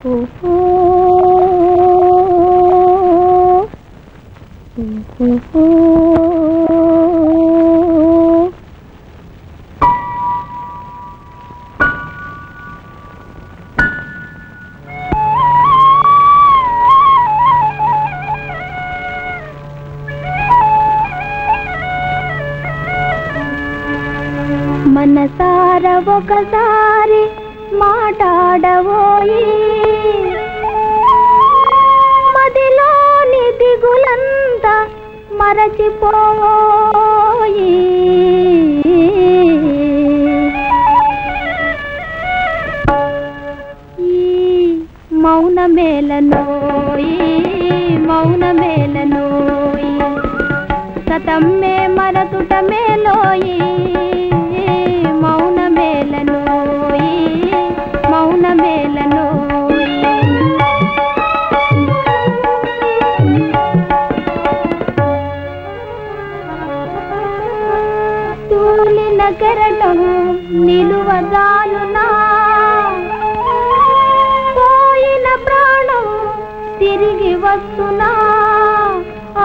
ఓహో ఓహో మనసార ఒకసారి మాట్లాడవోయి మదిలోని దిగులంత మరచిపోయి ఈ మౌన మేలనోయి మౌన మేలనోయి సతమ్మే మరతుట మేలోయి మౌన మేలనోయి మౌన మేలనోయి తూలిన కెరటం నిలువదాలునా పోయిన ప్రాణం తిరిగి వస్తున్నా ఆ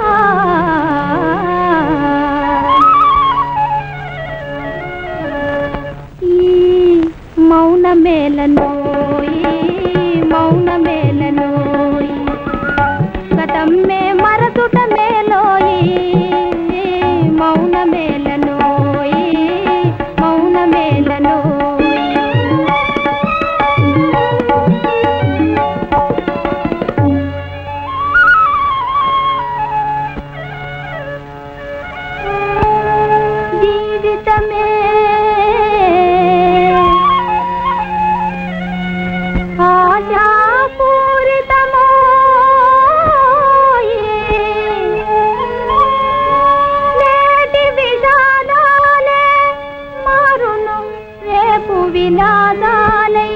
ఈ మౌన మేలనోయి మౌన మేలనోయి గతమ్మే మరతుట మేలోయి మౌన మేలనోయి మౌన మేలనోయి జీవితమే ఆశాపూరితమో నేటి విషాదాలే మారును రేపు వినాదాలై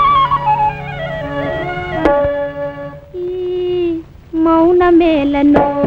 ఈ మౌన మేలనో